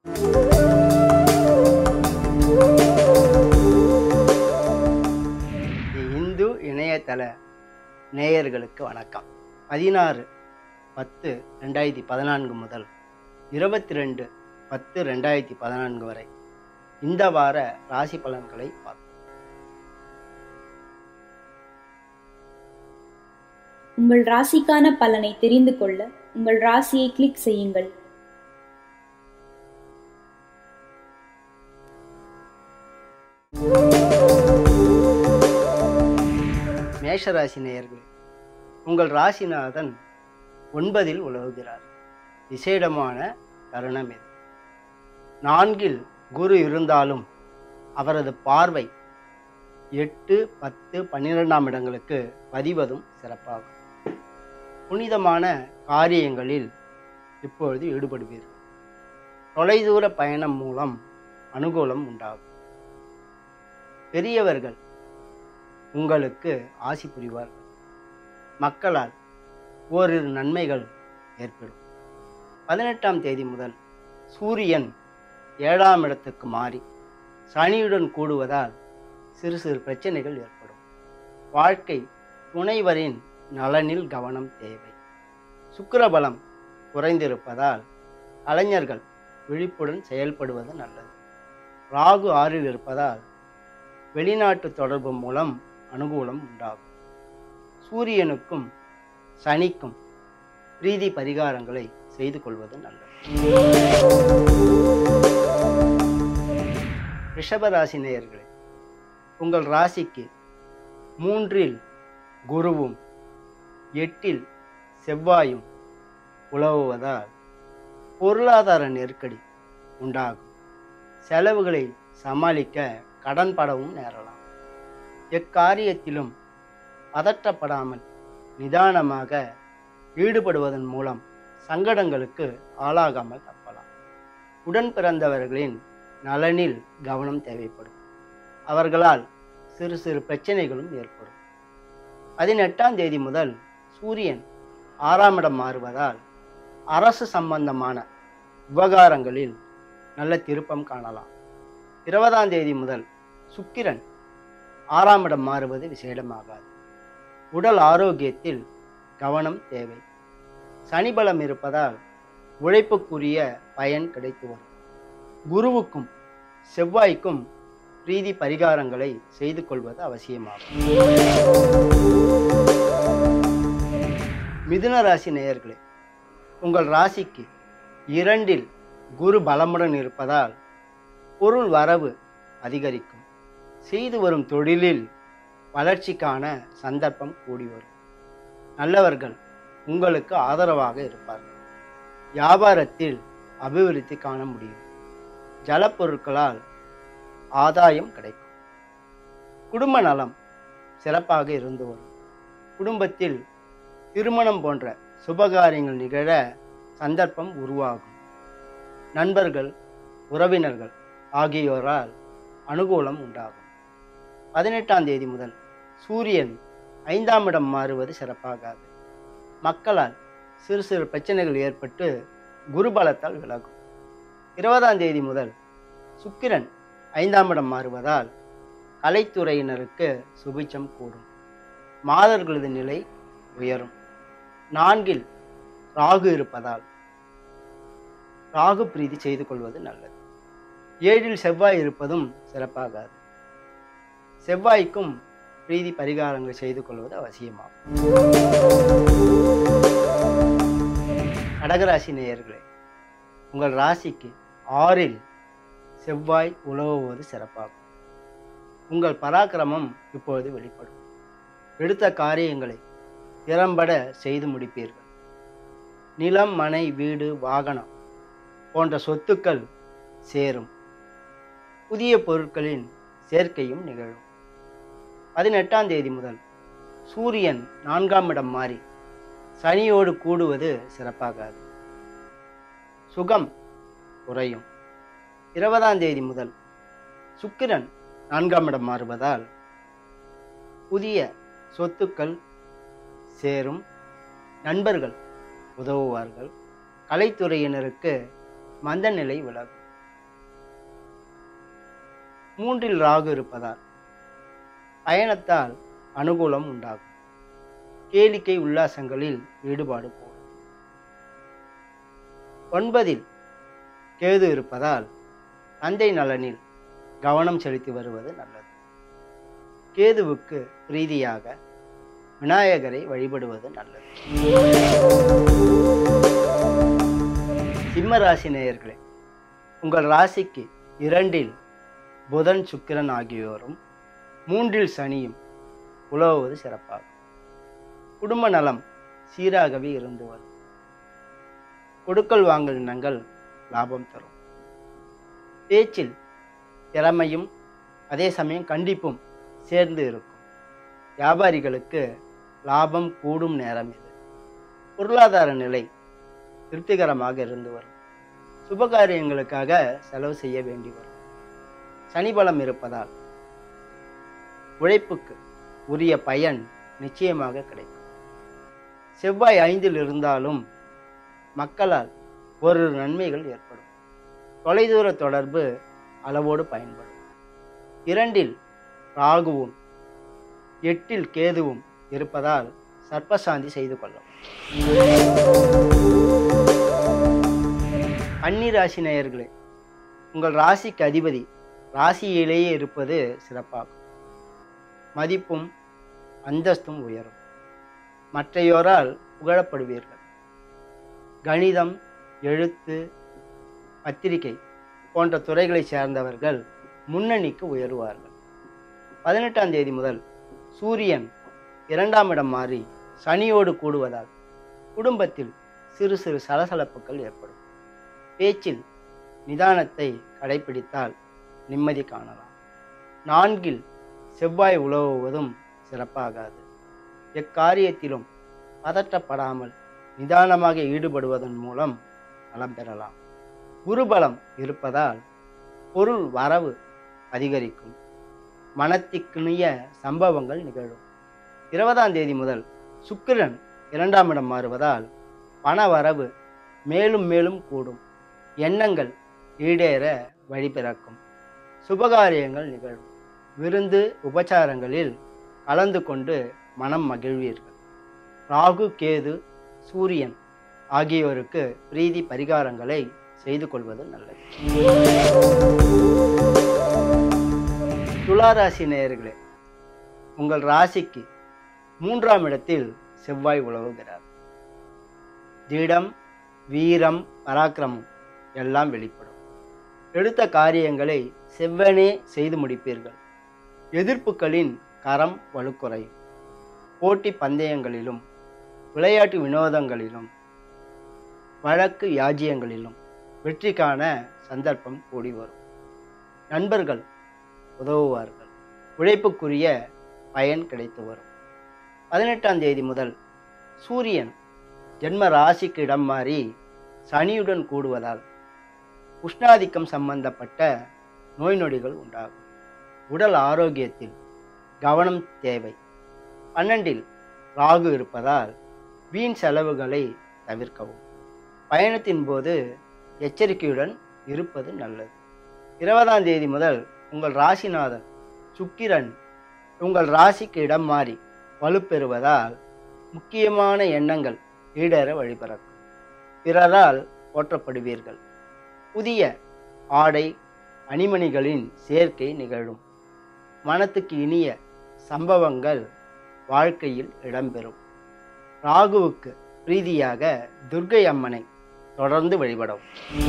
இந்து இணையதள நேயர்களுக்கு வணக்கம் பதினாறு பத்து ரெண்டாயிரத்தி பதினான்கு முதல் இருபத்தி ரெண்டு பத்து ரெண்டாயிரத்தி பதினான்கு வரை இந்த வார ராசி பலன்களை பார்ப்போம் உங்கள் ராசிக்கான பலனை தெரிந்து கொள்ள உங்கள் ராசியை கிளிக் செய்யுங்கள் மேஷராசி நேயர்களே உங்கள் ராசிநாதன் ஒன்பதில் உலவுகிறார் விசேடமான தருணம் இது நான்கில் குரு இருந்தாலும் அவரது பார்வை எட்டு பத்து பன்னிரெண்டாம் இடங்களுக்கு பதிவதும் சிறப்பாகும் புனிதமான காரியங்களில் இப்பொழுது ஈடுபடுவீர்கள் தொலைதூர பயணம் மூலம் அனுகூலம் உண்டாகும் பெரியவர்கள் உங்களுக்கு ஆசி புரிவார்கள் மக்களால் ஓரிரு நன்மைகள் ஏற்படும் பதினெட்டாம் தேதி முதல் சூரியன் ஏழாம் இடத்துக்கு மாறி சனியுடன் கூடுவதால் சிறு சிறு பிரச்சனைகள் ஏற்படும் வாழ்க்கை துணைவரின் நலனில் கவனம் தேவை சுக்கிரபலம் குறைந்திருப்பதால் கலைஞர்கள் விழிப்புடன் செயல்படுவது நல்லது ராகு ஆறில் இருப்பதால் வெளிநாட்டு தொடர்பு மூலம் அனுகூலம் உண்டாகும் சூரியனுக்கும் சனிக்கும் பிரீதி பரிகாரங்களை செய்து கொள்வது நல்லது ரிஷபராசி நேயர்களே உங்கள் ராசிக்கு மூன்றில் குருவும் எட்டில் செவ்வாயும் உலவுவதால் பொருளாதார நெருக்கடி உண்டாகும் செலவுகளை சமாளிக்க கடன் படவும் நேரலாம் எக்காரியத்திலும் பதற்றப்படாமல் நிதானமாக ஈடுபடுவதன் மூலம் சங்கடங்களுக்கு ஆளாகாமல் தப்பலாம் உடன் பிறந்தவர்களின் நலனில் கவனம் தேவைப்படும் அவர்களால் சிறு சிறு பிரச்சனைகளும் ஏற்படும் பதினெட்டாம் தேதி முதல் சூரியன் ஆறாம் இடம் மாறுவதால் அரசு சம்பந்தமான விவகாரங்களில் நல்ல திருப்பம் காணலாம் இருபதாம் தேதி முதல் சுக்கிரன் ஆறாம் இடம் மாறுவது விசேடமாகாது உடல் ஆரோக்கியத்தில் கவனம் தேவை சனிபலம் இருப்பதால் உழைப்புக்குரிய பயன் கிடைத்து வரும் குருவுக்கும் செவ்வாய்க்கும் பிரீதி பரிகாரங்களை செய்து கொள்வது அவசியமாகும் மிதுன ராசி நேயர்களே உங்கள் ராசிக்கு இரண்டில் குரு பலமுடன் இருப்பதால் பொருள் வரவு அதிகரிக்கும் செய்து வரும் தொழிலில் வளர்ச்சிக்கான சந்தர்ப்பம் கூடி வரும் நல்லவர்கள் உங்களுக்கு ஆதரவாக இருப்பார்கள் வியாபாரத்தில் அபிவிருத்தி காண முடியும் ஜலப்பொருட்களால் ஆதாயம் கிடைக்கும் குடும்ப நலம் சிறப்பாக இருந்து வரும் குடும்பத்தில் திருமணம் போன்ற சுபகாரியங்கள் நிகழ சந்தர்ப்பம் உருவாகும் நண்பர்கள் உறவினர்கள் ஆகியோரால் அனுகூலம் உண்டாகும் பதினெட்டாம் தேதி முதல் சூரியன் ஐந்தாம் இடம் மாறுவது சிறப்பாகாது மக்களால் சிறு சிறு பிரச்சனைகள் ஏற்பட்டு குருபலத்தால் விலகும் இருபதாம் தேதி முதல் சுக்கிரன் ஐந்தாம் இடம் மாறுவதால் கலைத்துறையினருக்கு சுபிச்சம் கூடும் மாதர்களது நிலை உயரும் நான்கில் ராகு இருப்பதால் ராகு பிரீதி செய்து கொள்வது நல்லது ஏழில் செவ்வாய் இருப்பதும் சிறப்பாகாது செவ்வாய்க்கும் பிரீதி பரிகாரங்கள் செய்து கொள்வது அவசியமாகும் கடகராசி நேயர்களே உங்கள் ராசிக்கு ஆறில் செவ்வாய் உலவுவது சிறப்பாகும் உங்கள் பராக்கிரமம் இப்பொழுது வெளிப்படும் எடுத்த காரியங்களை திறம்பட செய்து முடிப்பீர்கள் நிலம் மனை வீடு வாகனம் போன்ற சொத்துக்கள் சேரும் புதிய பொருட்களின் சேர்க்கையும் நிகழும் பதினெட்டாம் தேதி முதல் சூரியன் நான்காம் இடம் மாறி சனியோடு கூடுவது சிறப்பாகாது சுகம் குறையும் இருபதாம் தேதி முதல் சுக்கிரன் நான்காம் இடம் மாறுவதால் புதிய சொத்துக்கள் சேரும் நண்பர்கள் உதவுவார்கள் கலைத்துறையினருக்கு மந்த நிலை விலகும் மூன்றில் ராகு இருப்பதால் பயணத்தால் அனுகூலம் உண்டாகும் கேளிக்கை உல்லாசங்களில் ஈடுபாடு கூடும் ஒன்பதில் கேது இருப்பதால் தந்தை நலனில் கவனம் செலுத்தி வருவது நல்லது கேதுவுக்கு ரீதியாக விநாயகரை வழிபடுவது நல்லது சிம்ம ராசி நேயர்களே உங்கள் ராசிக்கு இரண்டில் புதன் சுக்கிரன் ஆகியோரும் மூன்றில் சனியும் உலவுவது சிறப்பாகும் குடும்ப நலம் சீராகவே இருந்து வரும் கொடுக்கல் வாங்கல் எண்ணங்கள் லாபம் தரும் பேச்சில் திறமையும் அதே சமயம் கண்டிப்பும் சேர்ந்து இருக்கும் வியாபாரிகளுக்கு லாபம் கூடும் நேரம் இது பொருளாதார நிலை திருப்திகரமாக இருந்து வரும் சுபகாரியங்களுக்காக செலவு செய்ய வேண்டி வரும் சனி பலம் இருப்பதால் உழைப்புக்கு உரிய பயன் நிச்சயமாக கிடைக்கும் செவ்வாய் ஐந்தில் இருந்தாலும் மக்களால் ஒரு நன்மைகள் ஏற்படும் தொலைதூர தொடர்பு அளவோடு பயன்படும் இரண்டில் ராகுவும் எட்டில் கேதுவும் இருப்பதால் சர்ப்பசாந்தி செய்து கொள்ளும் கன்னி ராசி நேயர்களே உங்கள் ராசிக்கு அதிபதி ராசியிலேயே இருப்பது சிறப்பாகும் மதிப்பும் அந்தஸ்தும் உயரும் மற்றையோரால் புகழப்படுவீர்கள் கணிதம் எழுத்து பத்திரிகை போன்ற துறைகளைச் சேர்ந்தவர்கள் முன்னணிக்கு உயருவார்கள் பதினெட்டாம் தேதி முதல் சூரியன் இரண்டாம் இடம் மாறி சனியோடு கூடுவதால் குடும்பத்தில் சிறு சிறு சலசலப்புகள் ஏற்படும் பேச்சில் நிதானத்தை கடைபிடித்தால் நிம்மதி காணலாம் நான்கில் செவ்வாய் உலவுவதும் சிறப்பாகாது எக்காரியத்திலும் பதற்றப்படாமல் நிதானமாக ஈடுபடுவதன் மூலம் நலம் பெறலாம் குருபலம் இருப்பதால் பொருள் வரவு அதிகரிக்கும் மனத்திற்குரிய சம்பவங்கள் நிகழும் இருபதாம் தேதி முதல் சுக்கிரன் இரண்டாம் இடம் மாறுவதால் பண வரவு மேலும் மேலும் கூடும் எண்ணங்கள் ஈடேற வழி பிறக்கும் சுபகாரியங்கள் நிகழும் விருந்து உபச்சாரங்களில் கலந்து கொண்டு மனம் மகிழ்வீர்கள் ராகு கேது சூரியன் ஆகியோருக்கு பிரீதி பரிகாரங்களை செய்து கொள்வது நல்லது துளாராசி நேயர்களே உங்கள் ராசிக்கு மூன்றாம் இடத்தில் செவ்வாய் உலவுகிறார் திடம் வீரம் பராக்கிரமம் எல்லாம் வெளிப்படும் எடுத்த காரியங்களை செவ்வனே செய்து முடிப்பீர்கள் எதிர்ப்புகளின் கரம் வலுக்குறையும் போட்டி பந்தயங்களிலும் விளையாட்டு வினோதங்களிலும் வழக்கு யாஜியங்களிலும் வெற்றி காண சந்தர்ப்பம் கூடி வரும் நண்பர்கள் உதவுவார்கள் உழைப்புக்குரிய பயன் கிடைத்து வரும் பதினெட்டாம் தேதி முதல் சூரியன் ஜென்ம ராசிக்கு இடம் மாறி சனியுடன் கூடுவதால் உஷ்ணாதிக்கம் சம்பந்தப்பட்ட நோய் நொடிகள் உண்டாகும் உடல் ஆரோக்கியத்தில் கவனம் தேவை பன்னெண்டில் ராகு இருப்பதால் வீண் செலவுகளை தவிர்க்கவும் பயணத்தின் போது எச்சரிக்கையுடன் இருப்பது நல்லது இருபதாம் தேதி முதல் உங்கள் ராசிநாதன் சுக்கிரன் உங்கள் ராசிக்கு இடம் மாறி வலுப்பெறுவதால் முக்கியமான எண்ணங்கள் ஈடேற வழிபிறக்கும் பிறரால் போற்றப்படுவீர்கள் புதிய ஆடை அணிமணிகளின் சேர்க்கை நிகழும் மனத்துக்கு இனிய சம்பவங்கள் வாழ்க்கையில் இடம்பெறும் ராகுவுக்கு பிரீதியாக துர்க்கை அம்மனை தொடர்ந்து வழிபடவும்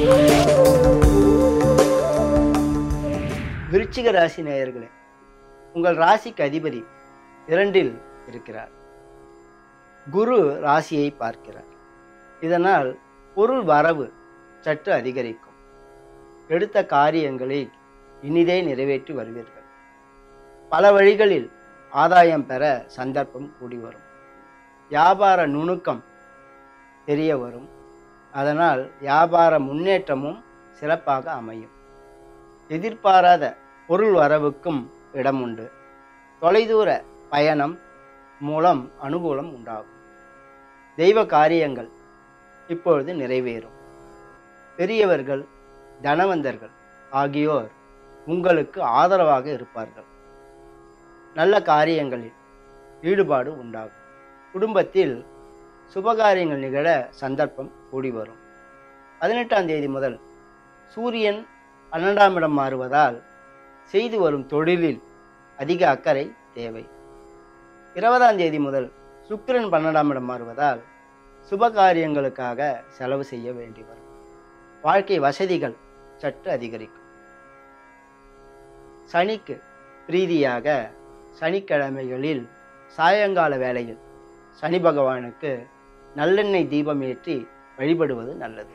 விருச்சிக ராசி நேயர்களே உங்கள் ராசிக்கு அதிபதி இரண்டில் இருக்கிறார் குரு ராசியை பார்க்கிறார் இதனால் பொருள் வரவு சற்று அதிகரிக்கும் எடுத்த காரியங்களை இனிதே நிறைவேற்றி வருவீர்கள் பல வழிகளில் ஆதாயம் பெற சந்தர்ப்பம் கூடி வரும் வியாபார நுணுக்கம் தெரிய வரும் அதனால் வியாபார முன்னேற்றமும் சிறப்பாக அமையும் எதிர்பாராத பொருள் வரவுக்கும் இடம் உண்டு தொலைதூர பயணம் மூலம் அனுகூலம் உண்டாகும் தெய்வ காரியங்கள் இப்பொழுது நிறைவேறும் பெரியவர்கள் தனவந்தர்கள் ஆகியோர் உங்களுக்கு ஆதரவாக இருப்பார்கள் நல்ல காரியங்களில் ஈடுபாடு உண்டாகும் குடும்பத்தில் சுபகாரியங்கள் நிகழ சந்தர்ப்பம் கூடி வரும் பதினெட்டாம் தேதி முதல் சூரியன் பன்னெண்டாம் இடம் மாறுவதால் செய்து வரும் தொழிலில் அதிக அக்கறை தேவை இருபதாம் தேதி முதல் சுக்கிரன் பன்னெண்டாம் இடம் மாறுவதால் சுப காரியங்களுக்காக செலவு செய்ய வேண்டி வரும் வாழ்க்கை வசதிகள் சற்று அதிகரிக்கும் சனிக்கு பிரீதியாக சனிக்கிழமைகளில் சாயங்கால வேளையில் சனி பகவானுக்கு நல்லெண்ணெய் தீபம் ஏற்றி வழிபடுவது நல்லது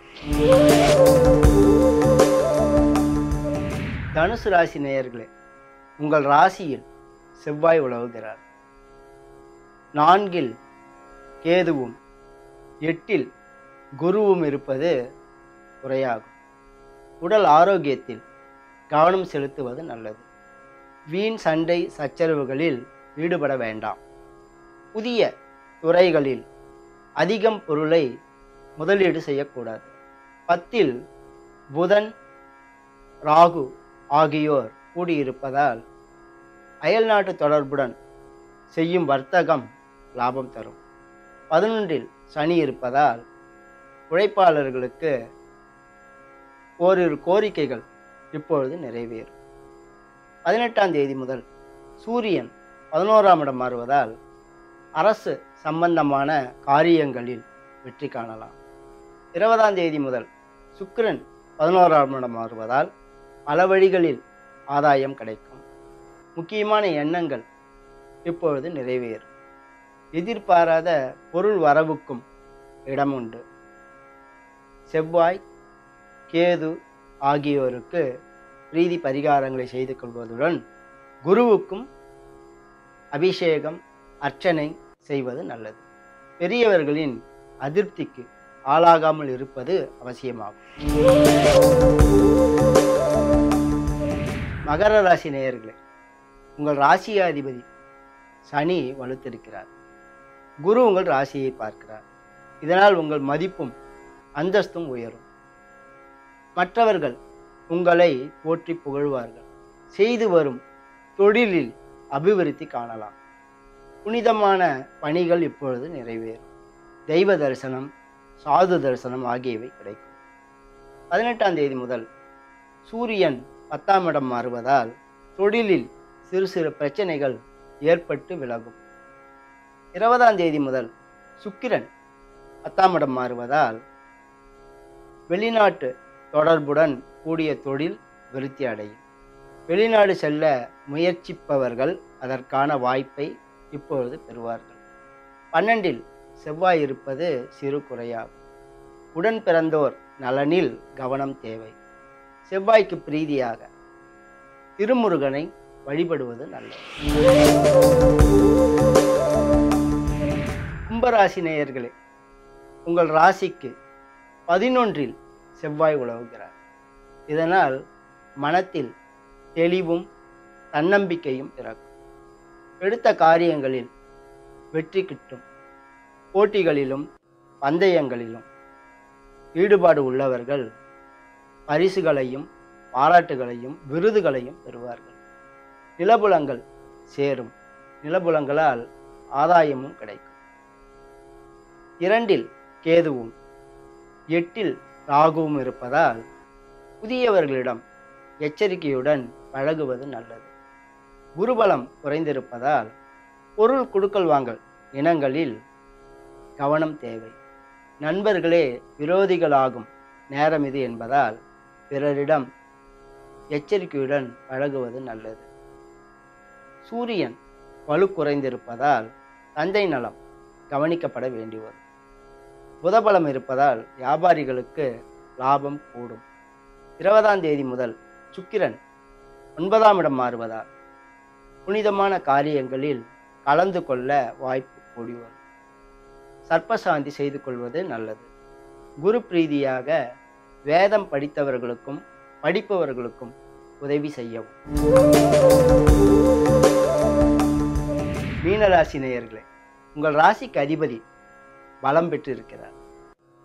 தனுசு ராசி நேயர்களே உங்கள் ராசியில் செவ்வாய் உலவுகிறார் நான்கில் கேதுவும் எட்டில் குருவும் இருப்பது குறையாகும் உடல் ஆரோக்கியத்தில் கவனம் செலுத்துவது நல்லது வீண் சண்டை சச்சரவுகளில் ஈடுபட வேண்டாம் புதிய துறைகளில் அதிகம் பொருளை முதலீடு செய்யக்கூடாது பத்தில் புதன் ராகு ஆகியோர் கூடியிருப்பதால் அயல்நாட்டு தொடர்புடன் செய்யும் வர்த்தகம் லாபம் தரும் பதினொன்றில் சனி இருப்பதால் உழைப்பாளர்களுக்கு ஓரிரு கோரிக்கைகள் இப்பொழுது நிறைவேறும் பதினெட்டாம் தேதி முதல் சூரியன் பதினோராம் இடம் மாறுவதால் அரசு சம்பந்தமான காரியங்களில் வெற்றி காணலாம் இருபதாம் தேதி முதல் சுக்கிரன் பதினோராம் இடம் மாறுவதால் பல வழிகளில் ஆதாயம் கிடைக்கும் முக்கியமான எண்ணங்கள் இப்பொழுது நிறைவேறும் எதிர்பாராத பொருள் வரவுக்கும் இடம் உண்டு செவ்வாய் கேது ஆகியோருக்கு பிரீதி பரிகாரங்களை செய்து கொள்வதுடன் குருவுக்கும் அபிஷேகம் அர்ச்சனை செய்வது நல்லது பெரியவர்களின் அதிருப்திக்கு ஆளாகாமல் இருப்பது அவசியமாகும் மகர ராசி நேயர்களே உங்கள் ராசியாதிபதி சனி வலுத்திருக்கிறார் குரு உங்கள் ராசியை பார்க்கிறார் இதனால் உங்கள் மதிப்பும் அந்தஸ்தும் உயரும் மற்றவர்கள் உங்களை போற்றி புகழ்வார்கள் செய்து வரும் தொழிலில் அபிவிருத்தி காணலாம் புனிதமான பணிகள் இப்பொழுது நிறைவேறும் தெய்வ தரிசனம் சாது தரிசனம் ஆகியவை கிடைக்கும் பதினெட்டாம் தேதி முதல் சூரியன் பத்தாம் இடம் மாறுவதால் தொழிலில் சிறு சிறு பிரச்சனைகள் ஏற்பட்டு விலகும் இருபதாம் தேதி முதல் சுக்கிரன் பத்தாம் இடம் மாறுவதால் வெளிநாட்டு தொடர்புடன் கூடிய தொழில் விருத்தி அடையும் வெளிநாடு செல்ல முயற்சிப்பவர்கள் அதற்கான வாய்ப்பை இப்பொழுது பெறுவார்கள் பன்னெண்டில் செவ்வாய் இருப்பது சிறு குறையாகும் உடன் பிறந்தோர் நலனில் கவனம் தேவை செவ்வாய்க்கு பிரீதியாக திருமுருகனை வழிபடுவது நல்லது கும்பராசி நேயர்களே உங்கள் ராசிக்கு பதினொன்றில் செவ்வாய் உலவுகிறார் இதனால் மனத்தில் தெளிவும் தன்னம்பிக்கையும் பிறக்கும் எடுத்த காரியங்களில் வெற்றி கிட்டும் போட்டிகளிலும் பந்தயங்களிலும் ஈடுபாடு உள்ளவர்கள் பரிசுகளையும் பாராட்டுகளையும் விருதுகளையும் பெறுவார்கள் நிலபுலங்கள் சேரும் நிலபுலங்களால் ஆதாயமும் கிடைக்கும் இரண்டில் கேதுவும் எட்டில் ராகுவும் இருப்பதால் புதியவர்களிடம் எச்சரிக்கையுடன் பழகுவது நல்லது குருபலம் குறைந்திருப்பதால் பொருள் கொடுக்கல் வாங்கல் இனங்களில் கவனம் தேவை நண்பர்களே விரோதிகளாகும் நேரம் இது என்பதால் பிறரிடம் எச்சரிக்கையுடன் பழகுவது நல்லது சூரியன் வலு குறைந்திருப்பதால் தந்தை நலம் கவனிக்கப்பட வேண்டி வரும் புதபலம் இருப்பதால் வியாபாரிகளுக்கு லாபம் கூடும் இருபதாம் தேதி முதல் சுக்கிரன் ஒன்பதாம் இடம் மாறுவதால் புனிதமான காரியங்களில் கலந்து கொள்ள வாய்ப்பு கூடி வரும் சர்ப்பசாந்தி செய்து கொள்வது நல்லது குரு பிரீதியாக வேதம் படித்தவர்களுக்கும் படிப்பவர்களுக்கும் உதவி செய்யவும் மீனராசி நேயர்களே உங்கள் ராசிக்கு அதிபதி பலம் பெற்றிருக்கிறார்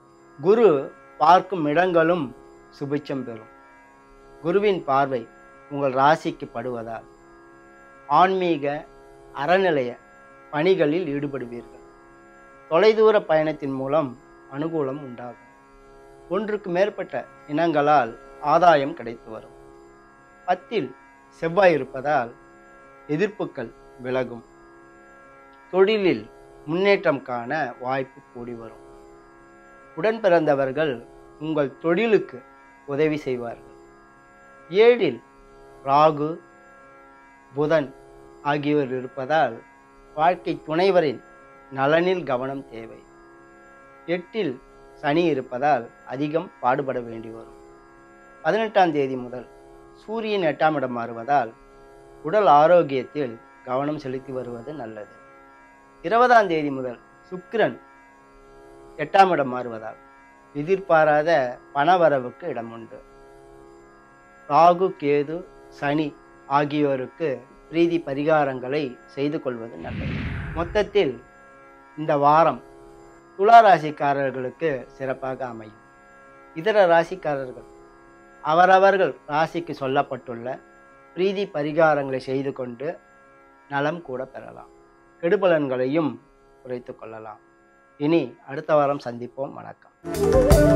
குரு பார்க்கும் இடங்களும் சுபிட்சம் பெறும் குருவின் பார்வை உங்கள் ராசிக்கு படுவதால் ஆன்மீக அறநிலைய பணிகளில் ஈடுபடுவீர்கள் தொலைதூர பயணத்தின் மூலம் அனுகூலம் உண்டாகும் ஒன்றுக்கு மேற்பட்ட இனங்களால் ஆதாயம் கிடைத்து வரும் பத்தில் செவ்வாய் இருப்பதால் எதிர்ப்புகள் விலகும் தொழிலில் முன்னேற்றம் காண வாய்ப்பு கூடி வரும் உடன் பிறந்தவர்கள் உங்கள் தொழிலுக்கு உதவி செய்வார்கள் ஏழில் ராகு புதன் ஆகியோர் இருப்பதால் வாழ்க்கை துணைவரின் நலனில் கவனம் தேவை எட்டில் சனி இருப்பதால் அதிகம் பாடுபட வேண்டி வரும் பதினெட்டாம் தேதி முதல் சூரியன் எட்டாம் இடம் மாறுவதால் உடல் ஆரோக்கியத்தில் கவனம் செலுத்தி வருவது நல்லது இருபதாம் தேதி முதல் சுக்கிரன் எட்டாம் இடம் மாறுவதால் எதிர்பாராத பணவரவுக்கு இடம் உண்டு ராகு கேது சனி ஆகியோருக்கு பிரீதி பரிகாரங்களை செய்து கொள்வது நல்லது மொத்தத்தில் இந்த வாரம் துலா ராசிக்காரர்களுக்கு சிறப்பாக அமையும் இதர ராசிக்காரர்கள் அவரவர்கள் ராசிக்கு சொல்லப்பட்டுள்ள பிரீதி பரிகாரங்களை செய்து கொண்டு நலம் கூட பெறலாம் கெடுபலன்களையும் குறைத்து கொள்ளலாம் இனி அடுத்த வாரம் சந்திப்போம் வணக்கம்